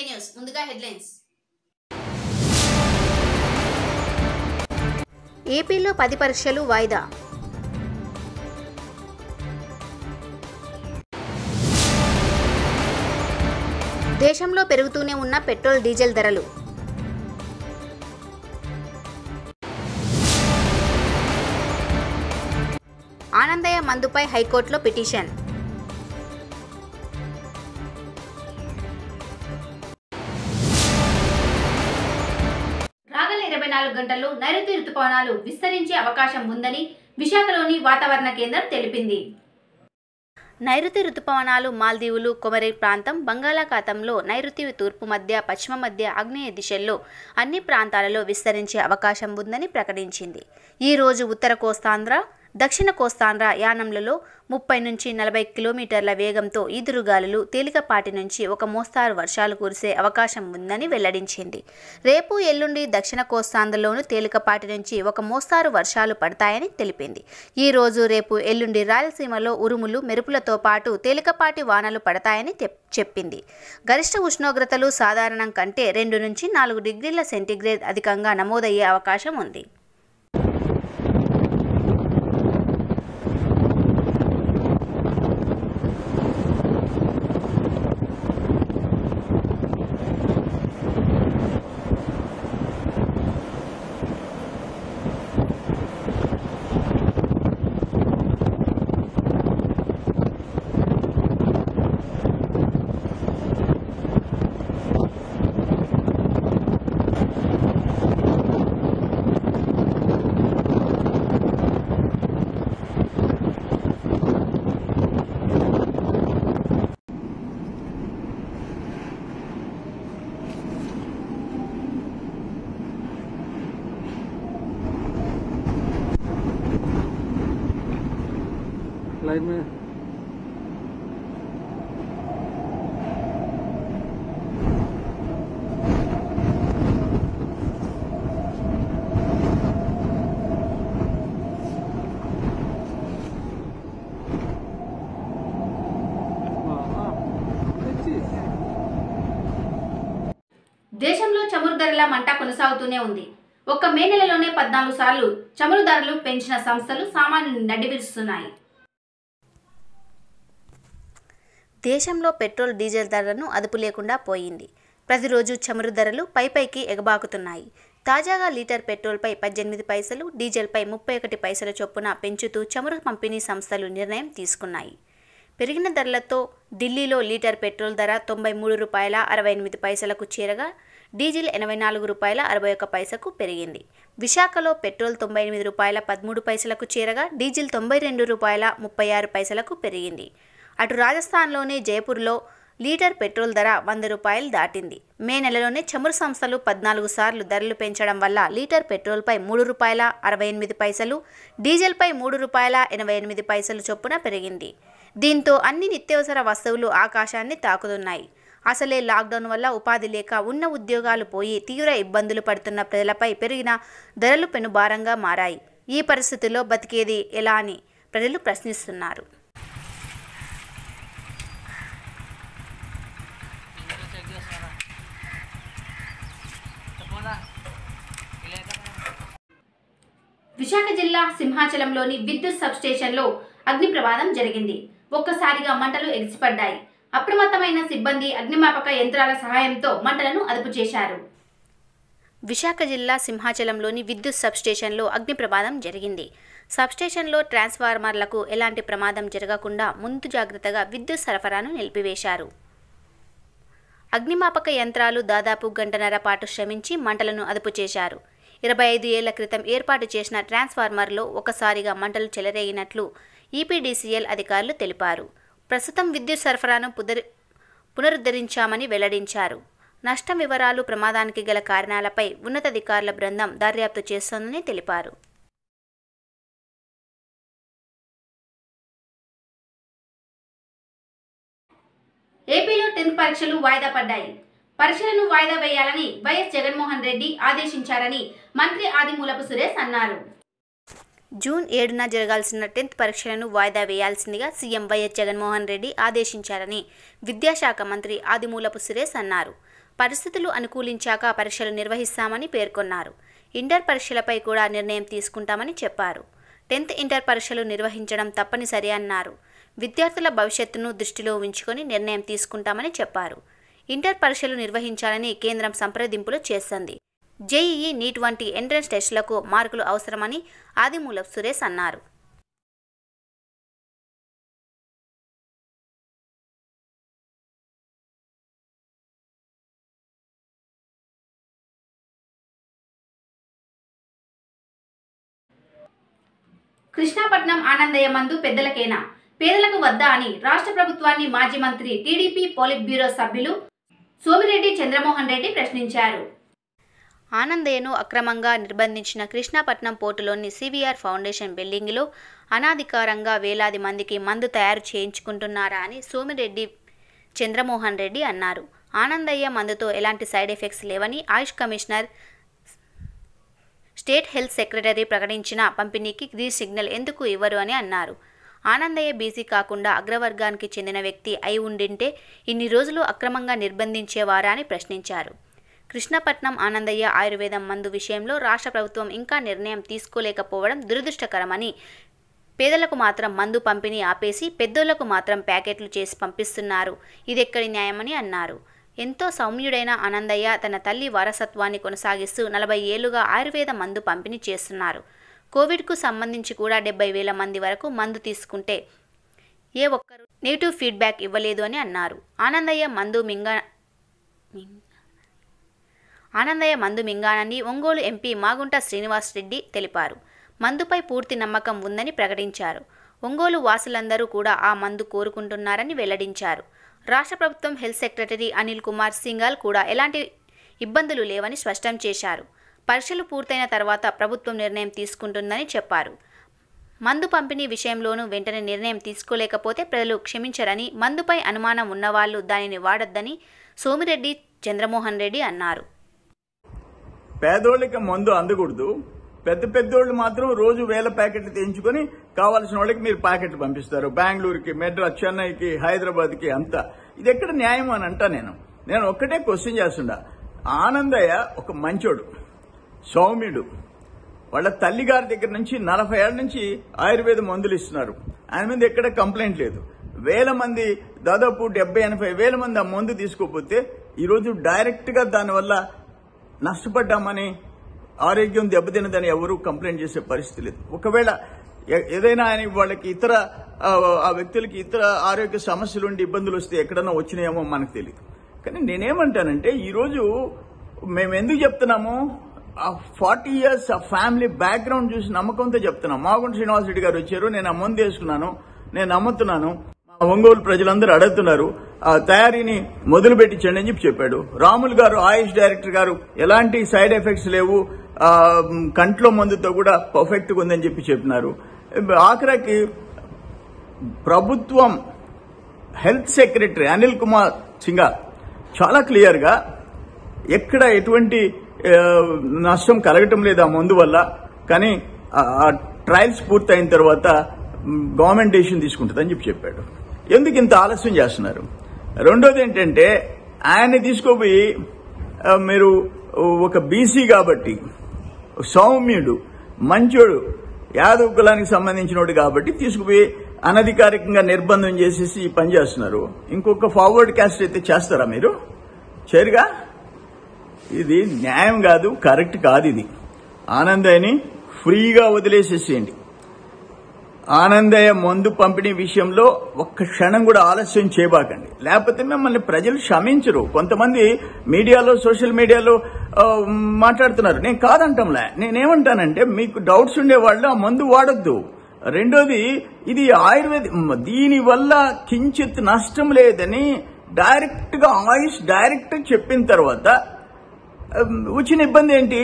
కే news ముందుగా headlines ఏపీలో పది పరీక్షలు వాయిదా దేశంలో పెరుగుతూనే ఉన్న పెట్రోల్ డీజిల్ ధరలు ఆనందయ్య మందుపై హైకోర్టులో పిటిషన్ రాగల ఇరవై నాలుగు గంటల్లో నైరుతి రుతుపవనాలు విస్తరించే అవకాశం ఉందని విశాఖలోని వాతావరణ కేంద్రం తెలిపింది నైరుతి రుతుపవనాలు మాల్దీవులు కొమరి ప్రాంతం బంగాళాఖాతంలో నైరుతి తూర్పు మధ్య పశ్చిమ మధ్య ఆగ్నేయ దిశల్లో అన్ని ప్రాంతాలలో విస్తరించే అవకాశం ఉందని ప్రకటించింది ఈ రోజు ఉత్తర కోస్తాంధ్ర దక్షిణ కోస్తాంధ్ర యానంలలో ముప్పై నుంచి నలభై కిలోమీటర్ల వేగంతో ఈదురుగాలులు తేలికపాటి నుంచి ఒక మోస్తారు వర్షాలు కురిసే అవకాశం ఉందని వెల్లడించింది రేపు ఎల్లుండి దక్షిణ కోస్తాంధ్రలోనూ తేలికపాటి నుంచి ఒక మోస్తారు వర్షాలు పడతాయని తెలిపింది ఈ రోజు రేపు ఎల్లుండి రాయలసీమలో ఉరుములు మెరుపులతో పాటు తేలికపాటి వానలు పడతాయని తెప్- చెప్పింది గరిష్ట ఉష్ణోగ్రతలు సాధారణం కంటే రెండు నుంచి నాలుగు డిగ్రీల సెంటీగ్రేడ్ అధికంగా నమోదయ్యే అవకాశం ఉంది लाइव में हाँ, हाँ, अच्छी। దేశంలో చమురు ధరల మంట కొనసాగుతూనే ఉంది ఒక్క మే నెలలోనే పద్నాలుగు సార్లు చమురు ధరలు పెంచిన సంస్థలు సామాన్యుని నడ్డివిరుస్తున్నాయి దేశంలో పెట్రోల్ డీజిల్ ధరలను అదుపు లేకుండా పోయింది ప్రతిరోజు చమురు ధరలు పైపైకి ఎగబాకుతున్నాయి తాజాగా లీటర్ పెట్రోల్పై పద్దెనిమిది పైసలు డీజిల్పై ముప్పై ఒకటి పైసల చొప్పున పెంచుతూ చమురు పంపిణీ సంస్థలు నిర్ణయం తీసుకున్నాయి పెరిగిన ధరలతో ఢిల్లీలో లీటర్ పెట్రోల్ ధర తొంభై మూడు రూపాయల అరవై ఎనిమిది పైసలకు చేరగా డీజిల్ ఎనభై నాలుగు రూపాయల అరవై ఒక్క పైసకు పెరిగింది విశాఖలో పెట్రోల్ తొంభై ఎనిమిది రూపాయల పదమూడు పైసలకు చేరగా డీజిల్ తొంభై రెండు రూపాయల ముప్పై ఆరు పైసలకు పెరిగింది అటు రాజస్థాన్లోని జైపూర్లో లీటర్ పెట్రోల్ ధర వంద రూపాయలు దాటింది మే నెలలోనే చమురు సంస్థలు పద్నాలుగు సార్లు ధరలు పెంచడం వల్ల లీటర్ పెట్రోల్పై మూడు రూపాయల అరవై ఎనిమిది పైసలు డీజిల్పై మూడు రూపాయల ఎనభై ఎనిమిది పైసలు చొప్పున పెరిగింది దీంతో అన్ని నిత్యావసర వస్తువులు ఆకాశాన్ని తాకుతున్నాయి అసలే లాక్డౌన్ వల్ల ఉపాధి లేక ఉన్న ఉద్యోగాలు పోయి తీవ్ర ఇబ్బందులు పడుతున్న ప్రజలపై పెరిగిన ధరలు పెనుభారంగా మారాయి ఈ పరిస్థితుల్లో బతికేది ఎలా అని ప్రజలు ప్రశ్నిస్తున్నారు విశాఖ జిల్లా సింహాచలంలోని విద్యుత్ సబ్స్టేషన్లో అగ్ని ప్రమాదం జరిగింది ఒక్కసారిగా మంటలు ఎగిసిపడ్డాయి అప్రమత్తమైన సిబ్బంది అగ్నిమాపక యంత్రాల సహాయంతో మంటలను అదుపు చేశారు విశాఖ జిల్లా సింహాచలంలోని విద్యుత్ సబ్స్టేషన్లో అగ్ని ప్రమాదం జరిగింది సబ్స్టేషన్లో ట్రాన్స్ఫార్మర్లకు ఎలాంటి ప్రమాదం జరగకుండా ముందు జాగ్రత్తగా విద్యుత్ సరఫరాను నిలిపివేశారు అగ్నిమాపక యంత్రాలు దాదాపు గంటన్నర పాటు శ్రమించి మంటలను అదుపు చేశారు ఇరవై ఐదు ఏళ్ల క్రితం ఏర్పాటు చేసిన ట్రాన్స్ఫార్మర్లో ఒకసారిగా మంటలు చెలరేగినట్లు ఈపీడీసీఎల్ అధికారులు తెలిపారు ప్రస్తుతం విద్యుత్ సరఫరాను పుదరి పునరుద్ధరించామని వెల్లడించారు నష్టం వివరాలు ప్రమాదానికి గల కారణాలపై ఉన్నతాధికారుల బృందం దర్యాప్తు చేస్తోందని తెలిపారు ఏపీలో టెన్త్ పరీక్షలు వాయిదా పడ్డాయి పరీక్షలను వాయిదా వేయాలని వైఎస్ జగన్మోహన్ రెడ్డి ఆదేశించారని మంత్రి ఆదిమూలపు సురేష్ అన్నారు జూన్ ఏడున జరగాల్సిన టెన్త్ పరీక్షలను వాయిదా వేయాల్సిందిగా సీఎం వైఎస్ జగన్మోహన్ రెడ్డి ఆదేశించారని విద్యాశాఖ మంత్రి ఆదిమూలపు సురేష్ అన్నారు పరిస్థితులు అనుకూలించాక పరీక్షలు నిర్వహిస్తామని పేర్కొన్నారు ఇంటర్ పరీక్షలపై కూడా నిర్ణయం తీసుకుంటామని చెప్పారు టెన్త్ ఇంటర్ పరీక్షలు నిర్వహించడం తప్పనిసరి అన్నారు విద్యార్థుల భవిష్యత్తును దృష్టిలో ఉంచుకొని నిర్ణయం తీసుకుంటామని చెప్పారు ఇంటర్ పరీక్షలు నిర్వహించాలని కేంద్రం సంప్రదింపులు చేస్తుంది జేఈఈ నీట్ వంటి ఎంట్రన్స్ టెస్టులకు మార్కులు అవసరమని ఆదిమూలపు సురేష్ అన్నారు కృష్ణాపట్నం ఆనందయ్య మందు పెద్దలకేనా పేదలకు వద్దా అని రాష్ట్ర ప్రభుత్వాన్ని మాజీ మంత్రి టీడీపీ పోలిట్ బ్యూరో సభ్యులు సోమిరెడ్డి చంద్రమోహన్ రెడ్డి ప్రశ్నించారు ఆనందయ్యను అక్రమంగా నిర్బంధించిన కృష్ణాపట్నం పోర్టులోని సివిఆర్ ఫౌండేషన్ బిల్డింగ్లో అనాధికారంగా వేలాది మందికి మందు తయారు చేయించుకుంటున్నారా అని సోమిరెడ్డి చంద్రమోహన్ రెడ్డి అన్నారు ఆనందయ్య మందుతో ఎలాంటి సైడ్ ఎఫెక్ట్స్ లేవని AYUSH commissioner state health secretary ప్రకటించిన పంపిణీకి గ్రీన్ సిగ్నల్ ఎందుకు ఇవ్వరు అని అన్నారు ఆనందయ్య బీసీ కాకుండా అగ్రవర్గానికి చెందిన వ్యక్తి అయి ఉండింటే ఇన్ని రోజులు అక్రమంగా నిర్బంధించేవారా అని ప్రశ్నించారు కృష్ణపట్నం ఆనందయ్య ఆయుర్వేదం మందు విషయంలో రాష్ట్ర ప్రభుత్వం ఇంకా నిర్ణయం తీసుకోలేకపోవడం దురదృష్టకరమని పేదలకు మాత్రం మందు పంపిణీ ఆపేసి పెద్దోళ్లకు మాత్రం ప్యాకెట్లు చేసి పంపిస్తున్నారు ఇదెక్కడి న్యాయమని అన్నారు ఎంతో సౌమ్యుడైన ఆనందయ్య తన తల్లి వారసత్వాన్ని కొనసాగిస్తూ నలభై ఏళ్లుగా ఆయుర్వేద మందు పంపిణీ చేస్తున్నారు కోవిడ్కు సంబంధించి కూడా డెబ్బై వేల మంది వరకు మందు తీసుకుంటే ఏ ఒక్కరు నెగిటివ్ ఫీడ్బ్యాక్ ఇవ్వలేదు అని అన్నారు ఆనందయ్య మందు మింగ మింగ- ఆనందయ్య మందు మింగానని ఒంగోలు ఎంపీ మాగుంట శ్రీనివాస్ రెడ్డి తెలిపారు మందుపై పూర్తి నమ్మకం ఉందని ప్రకటించారు ఒంగోలు వాసులందరూ కూడా ఆ మందు కోరుకుంటున్నారని వెల్లడించారు రాష్ట్ర ప్రభుత్వం హెల్త్ సెక్రటరీ అనిల్ కుమార్ సింఘాల్ కూడా ఎలాంటి ఇబ్బందులు లేవని స్పష్టం చేశారు పరీక్షలు పూర్తయిన తర్వాత ప్రభుత్వం నిర్ణయం తీసుకుంటుందని చెప్పారు మందు పంపిణీ విషయంలోనూ వెంటనే నిర్ణయం తీసుకోలేకపోతే ప్రజలు క్షమించరని మందుపై అనుమానం ఉన్నవాళ్లు దానిని వాడొద్దని సోమిరెడ్డి చంద్రమోహన్ రెడ్డి అన్నారు పేదోళ్ళకి మందు అందకూడదు పెద్ద పెద్దోళ్ళు మాత్రం రోజు వేల ప్యాకెట్లు తెంచుకొని కావాల్సిన వాళ్ళకి మీరు ప్యాకెట్లు పంపిస్తారు బెంగళూరుకి మెడ్రాస్ చెన్నైకి హైదరాబాద్ కి అంతా ఇది ఎక్కడ న్యాయం అని అంటా నేను నేను ఒక్కటే క్వశ్చన్ చేస్తుండా ఆనందయ్య ఒక మంచోడు సౌమ్యుడు వాళ్ళ తల్లి గారి దగ్గర నుంచి నలభై ఏళ్ల నుంచి ఆయుర్వేద మందులు ఇస్తున్నారు ఆయన మీద ఎక్కడ కంప్లైంట్ లేదు వేల మంది దాదాపు డెబ్బై ఎనభై వేల మంది ఆ మందు తీసుకోకపోతే ఈరోజు డైరెక్ట్ గా దానివల్ల నష్టపడ్డామని ఆరోగ్యం దెబ్బతినదని ఎవరూ కంప్లైంట్ చేసే పరిస్థితి లేదు ఒకవేళ ఏ- ఏదైనా ఆయన వాళ్ళకి ఇతర ఆ, ఆ వ్యక్తులకి ఇతర ఆరోగ్య సమస్యలు ఉండి ఇబ్బందులు వస్తే ఎక్కడన్నా వచ్చినాయేమో మనకు తెలియదు కానీ నేనేమంటానంటే ఈరోజు మేము ఎందుకు చెప్తున్నాము ఆ ఫార్టీ ఇయర్స్ ఆ ఫ్యామిలీ బ్యాక్గ్రౌండ్ చూసి నమ్మకంతో చెప్తున్నాం మాగుంట శ్రీనివాస్ రెడ్డి గారు వచ్చారు నేను ఆ మందు వేసుకున్నాను నేను నమ్ముతున్నాను మా ఒంగోలు ప్రజలందరూ అడుగుతున్నారు ఆ తయారీని మొదలు పెట్టించండి అని చెప్పి చెప్పాడు రాములు గారు ఆయుష్ డైరెక్టర్ గారు ఎలాంటి సైడ్ ఎఫెక్ట్స్ లేవు ఆ, మ్, కంట్లో మందుతో కూడా పర్ఫెక్ట్ గా ఉందని చెప్పి చెప్పినారు ఆఖరికి ప్రభుత్వం హెల్త్ సెక్రటరీ అనిల్ కుమార్ సింగా చాలా క్లియర్ గా ఎక్కడ ఎటువంటి ఆ, నష్టం కలగటం లేదు ఆ మందు వల్ల కానీ ఆ- ఆ ట్రయల్స్ పూర్తయిన తర్వాత మ్, గవర్నమెంట్ డెసిషన్ తీసుకుంటుందని చెప్పి చెప్పాడు ఎందుకు ఇంత ఆలస్యం చేస్తున్నారు రెండోది ఏంటంటే ఆయన్ని తీసుకోపోయి ఆ, మీరు ఒక బీసీ కాబట్టి సౌమ్యుడు మంచోడు యాదవ్ కులానికి సంబంధించినోడు కాబట్టి తీసుకుపోయి అనధికారికంగా నిర్బంధం చేసేసి ఈ పని చేస్తున్నారు ఇంకొక ఫార్వర్డ్ క్యాస్ట్ అయితే చేస్తారా మీరు చేరుగా ఇది న్యాయం కాదు కరెక్ట్ కాదు ఇది ఆనందయ్యని ఫ్రీగా వదిలేసేసేయండి ఆనందయ్య మందు పంపిణీ విషయంలో ఒక్క క్షణం కూడా ఆలస్యం చేయబాకండి లేకపోతే మిమ్మల్ని ప్రజలు క్షమించరు కొంతమంది మీడియాలో సోషల్ మీడియాలో ఆ, మాట్లాడుతున్నారు నేను కాదంటాంలే నేనేమంటానంటే మీకు డౌట్స్ ఉండేవాళ్ళు ఆ మందు వాడొద్దు రెండోది ఇది ఆయుర్వేద దీని వల్ల కించిత్ నష్టం లేదని డైరెక్ట్ గా ఆయుష్ డైరెక్ట్ చెప్పిన తర్వాత ఆ, వచ్చిన ఇబ్బంది ఏంటి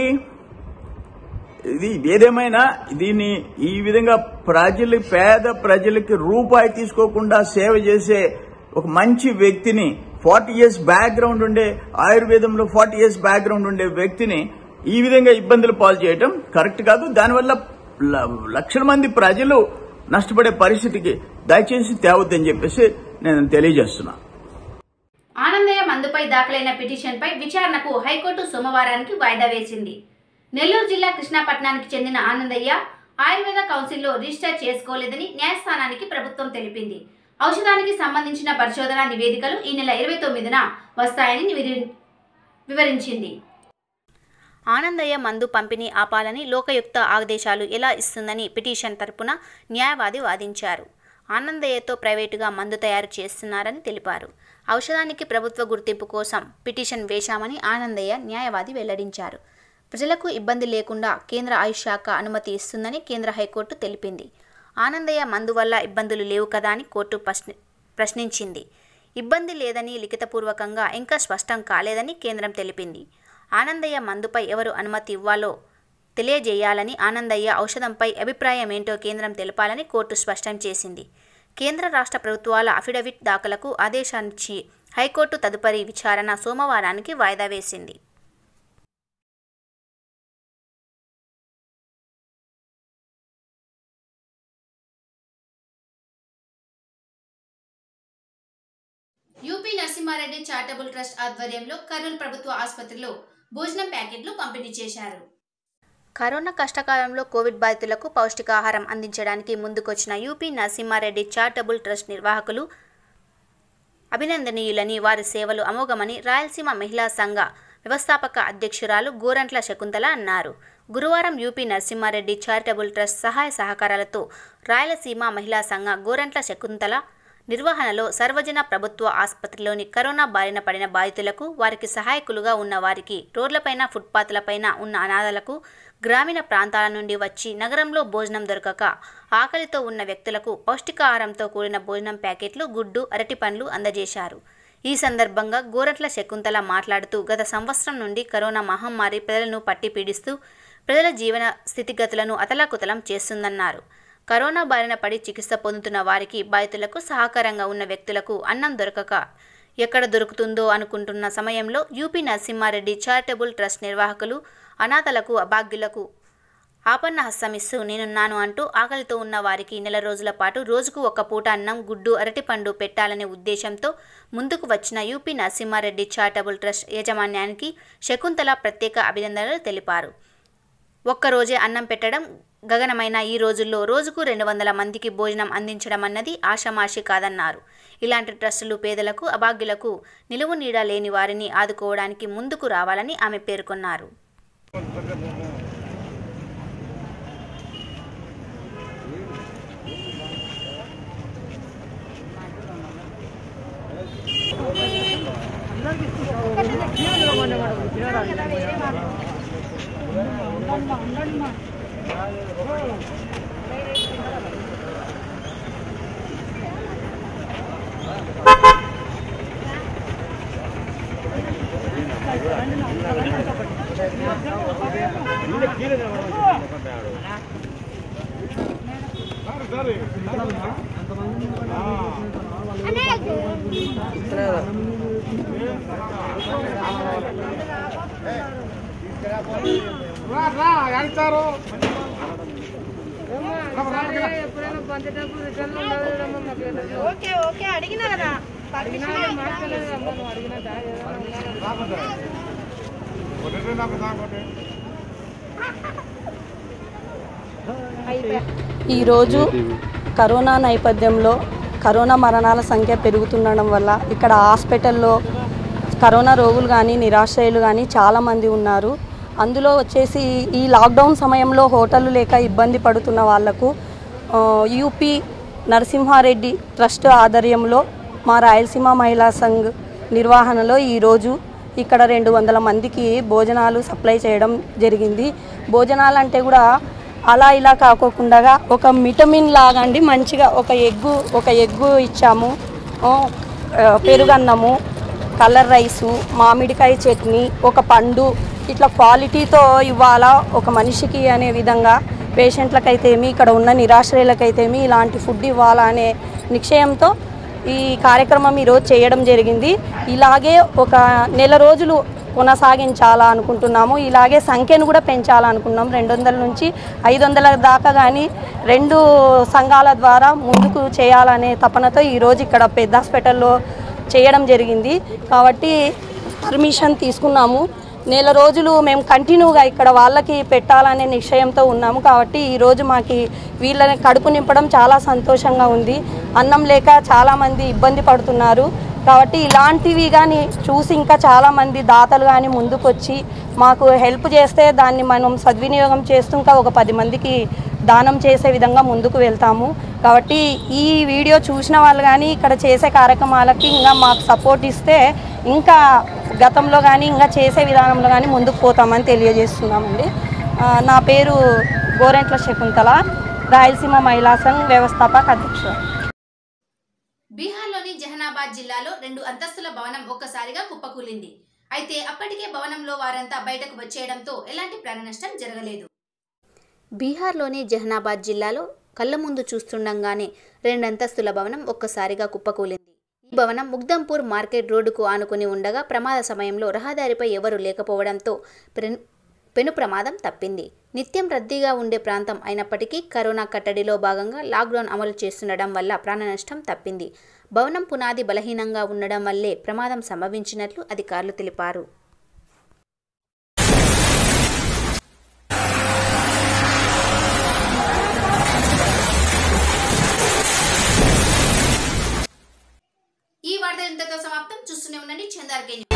ఇది ఏదేమైనా దీన్ని ఈ విధంగా ప్రజలు పేద ప్రజలకి రూపాయి తీసుకోకుండా సేవ చేసే ఒక మంచి వ్యక్తిని ఫార్టీ ఇయర్స్ బ్యాక్గ్రౌండ్ ఉండే ఆయుర్వేదంలో ఫార్టీ ఇయర్స్ బ్యాక్గ్రౌండ్ ఉండే వ్యక్తిని ఈ విధంగా ఇబ్బందులు పాలు చేయడం కరెక్ట్ కాదు దానివల్ల ల- లక్షల మంది ప్రజలు నష్టపడే పరిస్థితికి దయచేసి తేవద్దని చెప్పేసి నేను తెలియజేస్తున్నా ఆనందయ్య మందుపై దాఖలైన పిటిషన్పై విచారణకు హైకోర్టు సోమవారానికి వాయిదా వేసింది నెల్లూరు జిల్లా కృష్ణాపట్నానికి చెందిన ఆనందయ్య ఆయుర్వేద కౌన్సిల్లో రిజిస్టర్ చేసుకోలేదని న్యాయస్థానానికి ప్రభుత్వం తెలిపింది ఔషధానికి సంబంధించిన పరిశోధనా నివేదికలు ఈ నెల ఇరవై తొమ్మిదిన వస్తాయని వివరి- వివరించింది ఆనందయ్య మందు పంపిణీ ఆపాలని లోకయుక్త ఆదేశాలు ఎలా ఇస్తుందని పిటిషన్ తరపున న్యాయవాది వాదించారు ఆనందయ్యతో ప్రైవేటుగా మందు తయారు చేస్తున్నారని తెలిపారు ఔషధానికి ప్రభుత్వ గుర్తింపు కోసం పిటిషన్ వేశామని ఆనందయ్య న్యాయవాది వెల్లడించారు ప్రజలకు ఇబ్బంది లేకుండా కేంద్ర ఆయుష్ శాఖ అనుమతి ఇస్తుందని కేంద్ర హైకోర్టు తెలిపింది ఆనందయ్య మందు వల్ల ఇబ్బందులు లేవు కదా అని కోర్టు ప్రశ్ని ప్రశ్నించింది ఇబ్బంది లేదని లిఖితపూర్వకంగా ఇంకా స్పష్టం కాలేదని కేంద్రం తెలిపింది ఆనందయ్య మందుపై ఎవరు అనుమతి ఇవ్వాలో తెలియజేయాలని ఆనందయ్య ఔషధంపై అభిప్రాయం ఏంటో కేంద్రం తెలపాలని కోర్టు స్పష్టం చేసింది కేంద్ర రాష్ట్ర ప్రభుత్వాల అఫిడవిట్ దాఖలకు ఆదేశాన్నిచ్చి హైకోర్టు తదుపరి విచారణ సోమవారానికి వాయిదా వేసింది యూపీ నరసింహారెడ్డి చారిటబుల్ ట్రస్ట్ ఆధ్వర్యంలో కర్నూలు ప్రభుత్వ ఆసుపత్రిలో భోజనం ప్యాకెట్లు పంపిణీ చేశారు కరోనా కష్టకాలంలో కోవిడ్ బాధితులకు పౌష్టికాహారం అందించడానికి ముందుకొచ్చిన యూపీ నరసింహారెడ్డి చారిటబుల్ ట్రస్ట్ నిర్వాహకులు అభినందనీయులని వారి సేవలు అమోఘమని రాయలసీమ మహిళా సంఘ వ్యవస్థాపక అధ్యక్షురాలు గోరంట్ల శకుంతల అన్నారు గురువారం యూపీ నరసింహారెడ్డి చారిటబుల్ ట్రస్ట్ సహాయ సహకారాలతో రాయలసీమ మహిళా సంఘ గోరంట్ల శకుంతల నిర్వహణలో సర్వజన ప్రభుత్వ ఆసుపత్రిలోని కరోనా బారిన పడిన బాధితులకు వారికి సహాయకులుగా ఉన్న వారికి రోడ్లపైన ఫుట్పాత్లపైన ఉన్న అనాథలకు గ్రామీణ ప్రాంతాల నుండి వచ్చి నగరంలో భోజనం దొరకక ఆకలితో ఉన్న వ్యక్తులకు పౌష్టికాహారంతో కూడిన భోజనం ప్యాకెట్లు గుడ్డు అరటి పండ్లు అందజేశారు ఈ సందర్భంగా గోరట్ల శకుంతల మాట్లాడుతూ గత సంవత్సరం నుండి కరోనా మహమ్మారి ప్రజలను పట్టి పీడిస్తూ ప్రజల జీవన స్థితిగతులను అతలాకుతలం చేస్తుందన్నారు కరోనా బారిన పడి చికిత్స పొందుతున్న వారికి బాధితులకు సహకారంగా ఉన్న వ్యక్తులకు అన్నం దొరకక ఎక్కడ దొరుకుతుందో అనుకుంటున్న సమయంలో యూపీ నరసింహారెడ్డి చారిటబుల్ ట్రస్ట్ నిర్వాహకులు అనాథలకు అభాగ్యులకు ఆపన్న హస్తమిస్తూ నేనున్నాను అంటూ ఆకలితో ఉన్న వారికి నెల రోజుల పాటు రోజుకు ఒక పూట అన్నం గుడ్డు అరటిపండు పెట్టాలనే ఉద్దేశంతో ముందుకు వచ్చిన యూపీ నరసింహారెడ్డి చారిటబుల్ ట్రస్ట్ యాజమాన్యానికి శకుంతల ప్రత్యేక అభినందనలు తెలిపారు ఒక్కరోజే అన్నం పెట్టడం గగనమైన ఈ రోజుల్లో రోజుకు రెండు వందల మందికి భోజనం అందించడం అన్నది ఆషమాషి కాదన్నారు ఇలాంటి ట్రస్టులు పేదలకు అభాగ్యులకు నిలువు నీడ లేని వారిని ఆదుకోవడానికి ముందుకు రావాలని ఆమె పేర్కొన్నారు ఓకే ఓకే అడిగినా కదా ఈరోజు కరోనా నేపథ్యంలో కరోనా మరణాల సంఖ్య పెరుగుతుండడం వల్ల ఇక్కడ హాస్పిటల్లో కరోనా రోగులు కానీ నిరాశ్రయులు కానీ చాలామంది ఉన్నారు అందులో వచ్చేసి ఈ లాక్డౌన్ సమయంలో హోటళ్ళు లేక ఇబ్బంది పడుతున్న వాళ్లకు ఆ, యూపీ నరసింహారెడ్డి ట్రస్ట్ ఆధ్వర్యంలో మా రాయలసీమ మహిళా సంఘ్ నిర్వహణలో ఈరోజు ఇక్కడ రెండు వందల మందికి భోజనాలు సప్లై చేయడం జరిగింది భోజనాలు అంటే కూడా అలా ఇలా కాకోకుండా ఒక విటమిన్ లాగా అండి మంచిగా ఒక ఎగ్గు ఒక ఎగ్గు ఇచ్చాము ఆ, పెరుగన్నము కలర్ రైసు మామిడికాయ చట్నీ ఒక పండు ఇట్లా క్వాలిటీతో ఇవ్వాలా ఒక మనిషికి అనే విధంగా పేషెంట్లకైతేమి ఇక్కడ ఉన్న నిరాశ్రయులకైతేమి ఇలాంటి ఫుడ్ ఇవ్వాలా అనే నిశ్చయంతో ఈ కార్యక్రమం ఈరోజు చేయడం జరిగింది ఇలాగే ఒక నెల రోజులు కొనసాగించాలా అనుకుంటున్నాము ఇలాగే సంఖ్యను కూడా పెంచాలనుకున్నాం రెండు వందల నుంచి ఐదు వందల దాకా కానీ రెండు సంఘాల ద్వారా ముందుకు చేయాలనే తపనతో ఈరోజు ఇక్కడ పెద్ద హాస్పిటల్లో చేయడం జరిగింది కాబట్టి పర్మిషన్ తీసుకున్నాము నెల రోజులు మేము కంటిన్యూగా ఇక్కడ వాళ్ళకి పెట్టాలనే నిశ్చయంతో ఉన్నాము కాబట్టి ఈరోజు మాకు వీళ్ళని కడుపు నింపడం చాలా సంతోషంగా ఉంది అన్నం లేక చాలామంది ఇబ్బంది పడుతున్నారు కాబట్టి ఇలాంటివి కానీ చూసి ఇంకా చాలామంది దాతలు కానీ ముందుకొచ్చి మాకు హెల్ప్ చేస్తే దాన్ని మనం సద్వినియోగం చేస్తూ ఇంకా ఒక పది మందికి దానం చేసే విధంగా ముందుకు వెళ్తాము కాబట్టి ఈ వీడియో చూసిన వాళ్ళు కానీ ఇక్కడ చేసే కార్యక్రమాలకి ఇంకా మాకు సపోర్ట్ ఇస్తే ఇంకా గతంలో కానీ ఇంకా చేసే విధానంలో కానీ ముందుకు పోతామని తెలియజేస్తున్నామండి ఆ, నా పేరు గోరెంట్ల శకుంతల రాయలసీమ మహిళా సంఘ్ వ్యవస్థాపక అధ్యక్షుడు బీహార్లోని జహనాబాద్ జిల్లాలో రెండు అంతస్తుల భవనం ఒక్కసారిగా కుప్పకూలింది అయితే అప్పటికే భవనంలో వారంతా బయటకు వచ్చేయడంతో ఎలాంటి ప్రాణ నష్టం జరగలేదు బీహార్లోని జహనాబాద్ జిల్లాలో కళ్ళ ముందు చూస్తుండగానే రెండంతస్తుల భవనం ఒక్కసారిగా కుప్పకూలింది ఈ భవనం ముగ్దంపూర్ మార్కెట్ రోడ్డుకు ఆనుకుని ఉండగా ప్రమాద సమయంలో రహదారిపై ఎవరూ లేకపోవడంతో పెను- పెను ప్రమాదం తప్పింది నిత్యం రద్దీగా ఉండే ప్రాంతం అయినప్పటికీ కరోనా కట్టడిలో భాగంగా లాక్డౌన్ అమలు చేస్తుండడం వల్ల ప్రాణనష్టం తప్పింది భవనం పునాది బలహీనంగా ఉండడం వల్లే ప్రమాదం సంభవించినట్లు అధికారులు తెలిపారు ఈ వార్త ఇంతతో సమాప్తం చూస్తూనే ఉండండి చందార్కే న్యూస్.